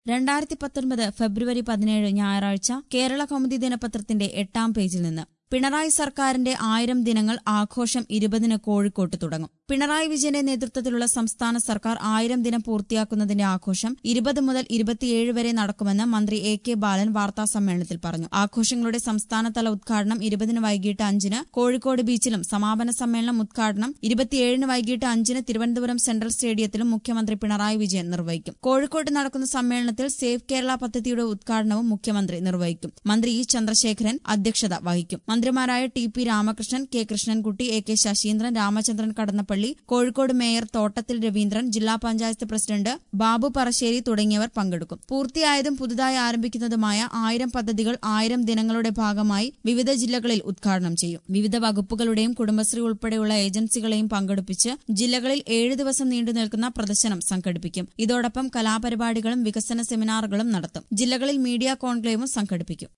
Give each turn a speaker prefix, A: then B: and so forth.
A: രണ്ടായിരത്തി പത്തൊൻപത് ഫെബ്രുവരി പതിനേഴ് ഞായറാഴ്ച കേരള കൗമുദി ദിനപത്രത്തിന്റെ എട്ടാം പേജിൽ നിന്ന് പിണറായി സർക്കാരിന്റെ ആയിരം ദിനങ്ങൾ ആഘോഷം ഇരുപതിന് കോഴിക്കോട്ട് തുടങ്ങും പിണറായി വിജയന്റെ നേതൃത്വത്തിലുള്ള സംസ്ഥാന സർക്കാർ ആയിരം ദിനം പൂർത്തിയാക്കുന്നതിന്റെ ആഘോഷം ഇരുപത് മുതൽ ഇരുപത്തിയേഴ് വരെ നടക്കുമെന്ന് മന്ത്രി എ കെ ബാലൻ വാർത്താസമ്മേളനത്തിൽ പറഞ്ഞു ആഘോഷങ്ങളുടെ സംസ്ഥാനതല ഉദ്ഘാടനം ഇരുപതിന് വൈകിട്ട് അഞ്ചിന് കോഴിക്കോട് ബീച്ചിലും സമാപന സമ്മേളനം ഉദ്ഘാടനം ഇരുപത്തിയേഴിന് വൈകിട്ട് അഞ്ചിന് തിരുവനന്തപുരം സെൻട്രൽ സ്റ്റേഡിയത്തിലും മുഖ്യമന്ത്രി പിണറായി വിജയൻ നിർവഹിക്കും കോഴിക്കോട്ട് നടക്കുന്ന സമ്മേളനത്തിൽ സേഫ് കേരള പദ്ധതിയുടെ ഉദ്ഘാടനവും മുഖ്യമന്ത്രി നിർവഹിക്കും മന്ത്രി ഇ ചന്ദ്രശേഖരൻ അധ്യക്ഷത വഹിക്കും മന്ത്രിമാരായ T P Ramakrishnan K Krishnankutty A K Saseendran Ramachandran Kadannappally Kozhikode mayor Thottathil Raveendran ജില്ലാ പഞ്ചായത്ത് പ്രസിഡന്റ് ബാബു പറശ്ശേരി തുടങ്ങിയവർ പങ്കെടുക്കും പൂർത്തിയായതും പുതുതായി ആരംഭിക്കുന്നതുമായ ആയിരം പദ്ധതികൾ ആയിരം ദിനങ്ങളുടെ ഭാഗമായി വിവിധ ജില്ലകളിൽ ഉദ്ഘാടനം ചെയ്യും വിവിധ വകുപ്പുകളുടെയും കുടുംബശ്രീ ഉൾപ്പെടെയുള്ള ഏജൻസികളെയും പങ്കെടുപ്പിച്ച് ജില്ലകളിൽ ഏഴ് ദിവസം നീണ്ടു നിൽക്കുന്ന പ്രദർശനം സംഘടിപ്പിക്കും ഇതോടൊപ്പം കലാപരിപാടികളും വികസന സെമിനാറുകളും നടത്തും ജില്ലകളിൽ മീഡിയ കോൺക്ലേവും സംഘടിപ്പിക്കും